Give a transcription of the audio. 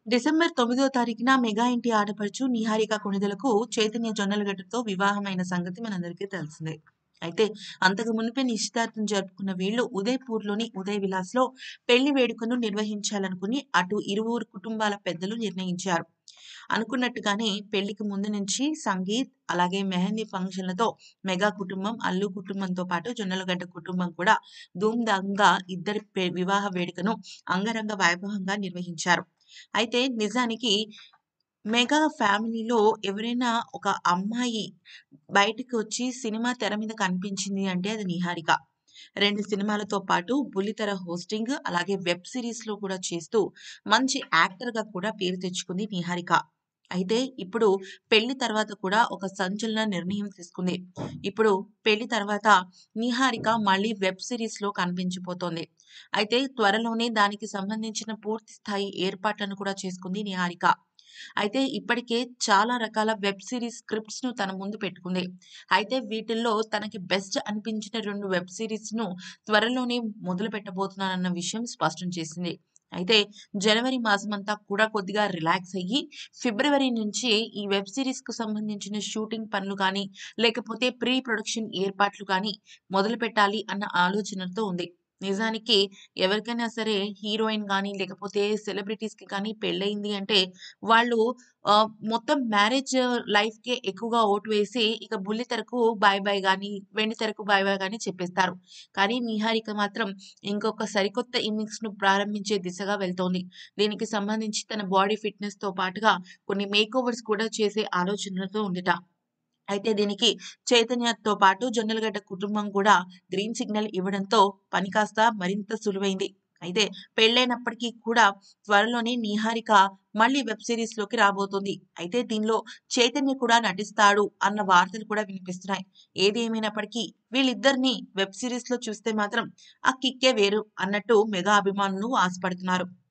December తొమ్మిదో తారీఖున mega ఇంటి ఆడపడుచు నిహారిక కొణిదెలకు చైతన్య జొన్నలగడ్డతో వివాహమైన సంగతి మనందరికీ తెలిసిందే అయితే అంతకు మునిపే నిశ్చితార్థం జరుపుకున్న వీళ్ళు ఉదయపూర్లోని ఉదయ్ విలాస్లో పెళ్లి వేడుకను నిర్వహించాలనుకుని అటు ఇరువురు కుటుంబాల పెద్దలు నిర్ణయించారు అనుకున్నట్టుగానే పెళ్లికి ముందు నుంచి సంగీత్ అలాగే మెహందీ ఫంక్షన్లతో మెగా కుటుంబం అల్లు కుటుంబంతో పాటు జొన్నలగడ్డ కుటుంబం కూడా ధూమ్ధామ్గా ఇద్దరి పె- వివాహ వేడుకను అంగరంగ వైభవంగా నిర్వహించారు అయితే నిజానికి మెగా ఫ్యామిలీలో ఎవరైనా ఒక అమ్మాయి బయటకు వచ్చి సినిమా తెర మీద కనిపించింది అంటే అది నిహారిక రెండు సినిమాలతో పాటు బుల్లితెర హోస్టింగ్ అలాగే వెబ్ సిరీస్ లో కూడా చేస్తూ మంచి యాక్టర్ గా కూడా పేరు తెచ్చుకుంది నిహారిక అయితే ఇప్పుడు పెళ్లి తర్వాత కూడా ఒక సంచలన నిర్ణయం తీసుకుంది ఇప్పుడు పెళ్లి తర్వాత నిహారిక మళ్ళీ వెబ్ సిరీస్ లో కనిపించిపోతోంది అయితే త్వరలోనే దానికి సంబంధించిన పూర్తి స్థాయి ఏర్పాట్లను కూడా చేసుకుంది నిహారిక అయితే ఇప్పటికే చాలా రకాల వెబ్ సిరీస్ స్క్రిప్ట్స్ ను తన ముందు పెట్టుకుంది అయితే వీటిల్లో తనకి బెస్ట్ అనిపించిన రెండు వెబ్ సిరీస్ ను త్వరలోనే మొదలు పెట్టబోతున్నానన్న విషయం స్పష్టం చేసింది అయితే జనవరి మాసం అంతా కూడా కొద్దిగా రిలాక్స్ అయ్యి ఫిబ్రవరి నుంచి ఈ వెబ్ సిరీస్ కు సంబంధించిన షూటింగ్ పనులు కానీ లేకపోతే ప్రీ ప్రొడక్షన్ ఏర్పాట్లు కానీ మొదలు పెట్టాలి అన్న ఆలోచనతో ఉంది నిజానికి ఎవరికైనా సరే హీరోయిన్ కానీ లేకపోతే సెలబ్రిటీస్ కి కానీ పెళ్ళయింది అంటే వాళ్ళు ఆ, మొత్తం మ్యారేజ్ లైఫ్ కే ఎక్కువగా ఓటు వేసి ఇక బుల్లి తెరకు బాయ్ బాయ్ కానీ వెండి తెరకు బాయ్ బాయ్ కానీ చెప్పేస్తారు కానీ నిహారిక మాత్రం ఇంకొక సరికొత్త ఇన్నింగ్స్ ను ప్రారంభించే దిశగా వెళ్తోంది దీనికి సంబంధించి తన బాడీ ఫిట్నెస్ తో పాటుగా కొన్ని మేక్ ఓవర్స్ కూడా చేసే ఆలోచనలతో ఉందిట అయితే దీనికి చైతన్యతో పాటు జొన్నలగడ్డ కుటుంబం కూడా గ్రీన్ సిగ్నల్ ఇవ్వడంతో పని కాస్త మరింత సులువైంది అయితే పెళ్ళైనప్పటికీ కూడా త్వరలోనే నిహారిక మళ్ళీ వెబ్ సిరీస్ లోకి రాబోతుంది అయితే దీనిలో చైతన్య కూడా నటిస్తాడు అన్న వార్తలు కూడా వినిపిస్తున్నాయి ఏది ఏమైనప్పటికీ వీళ్ళిద్దరిని వెబ్ సిరీస్ లో చూస్తే మాత్రం ఆ కిక్కే వేరు అన్నట్టు మెగా అభిమానులు ఆశపడుతున్నారు